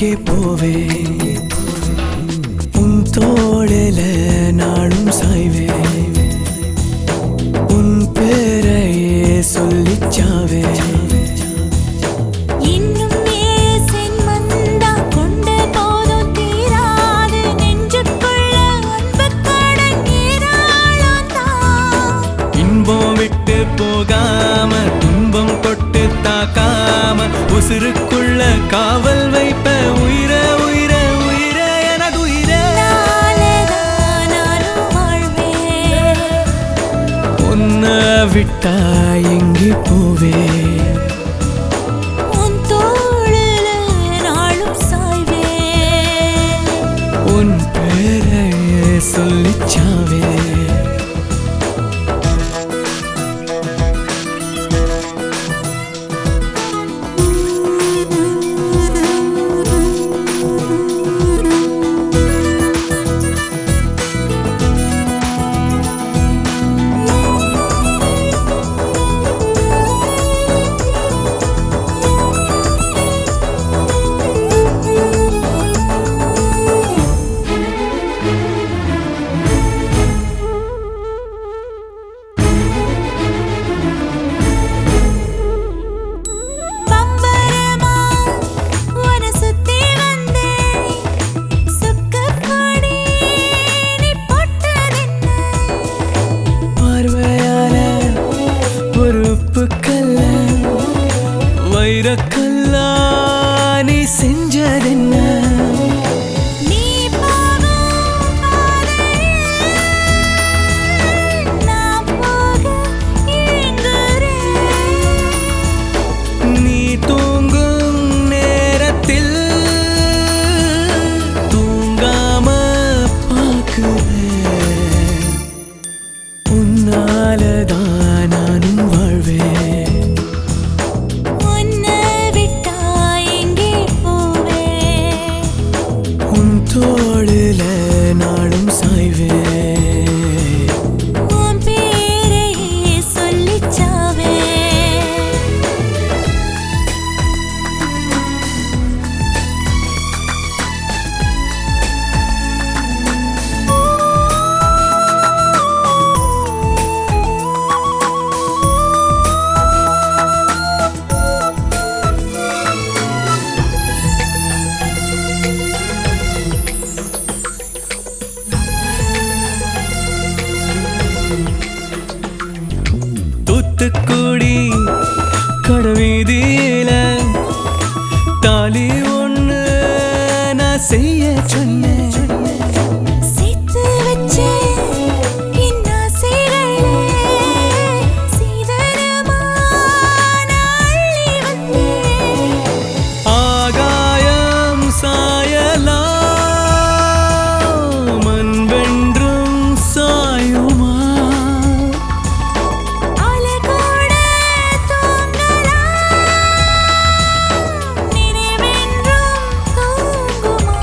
எங்கே போவே உன் தோளில நானும் சாய்வே உன் பேரையே சொல்லிச்சாவே இன்னும் ஏசென் மந்தா கொண்ட போதும் தீராது நெஞ்சுக்குள்ள அன்புக் கடல் ஏராளம் தான். இன்பம் விட்டு போகாம துன்பம் தொட்டு தாக்காம உசுருக்குள்ள காவல் வைப்ப உயிர உயிர உயிர எனது உயிரே நாளதான் நானும் வாழ்வேன். உன்னை விட்டா எங்கே போவே உன் தோளில நாளும் சாய்வேன். உன் பேரையே சொல்லிச்சாவே பம்பரமா உன்னை சுத்தி வந்தேன். சுக்குப்பொடி நீ போட்டதென்ன? பார்வையால பொறுப்புக்கல்ல வைரக்கல்லா நீ செஞ்சதென்ன நீ போகும் பாதையில் நான் போக ஏங்குறேன். நீ தூங்கும் நேரத்தில் தூங்காம பார்க்கிறேன் உன்னாலதான் நானும் வாழ்வேன் உன்னை விட்டா எங்கே போவேன்? உன் தோளில நாளும் சாய்வேன் உன் பேரையே சொல்லிச் சாவேன். தூத்துக்குடி கடவீதியில தாலி ஒண்ணு நான் செய்ய சொன்னேன் சேர்த்து வச்சே என் ஆசைகளே சீதனமா நான் அள்ளி வந்தேன். ஆகாயம் சாயலாம் மண்வென்றும் சாயுமா அலைகூட தூங்கலாம், நினைவென்றும் தூங்குமா?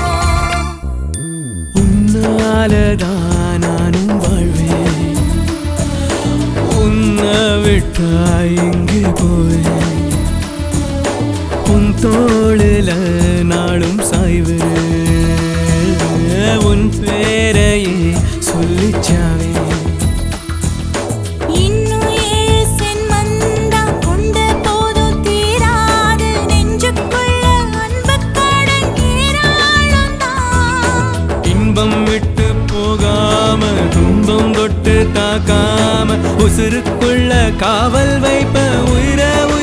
உன்னாலதான் நானும் வாழ்வேன் உன்னை விட்டா எங்கே போவேன் உன் தோளில நாளும் சாய்வேன் உன் பேரையே சொல்லிச்சாவே இன்னும் ஏழு சென்மந்தா கொண்ட போதும் தீராது நெஞ்சுக்குள்ள அன்புக் கடல் ஏராளம் தான். இன்பம் விட்டு போகாம துன்பம் தொட்டு தாக்காம உசுருக்குள்ள காவல் வைப்ப உயிர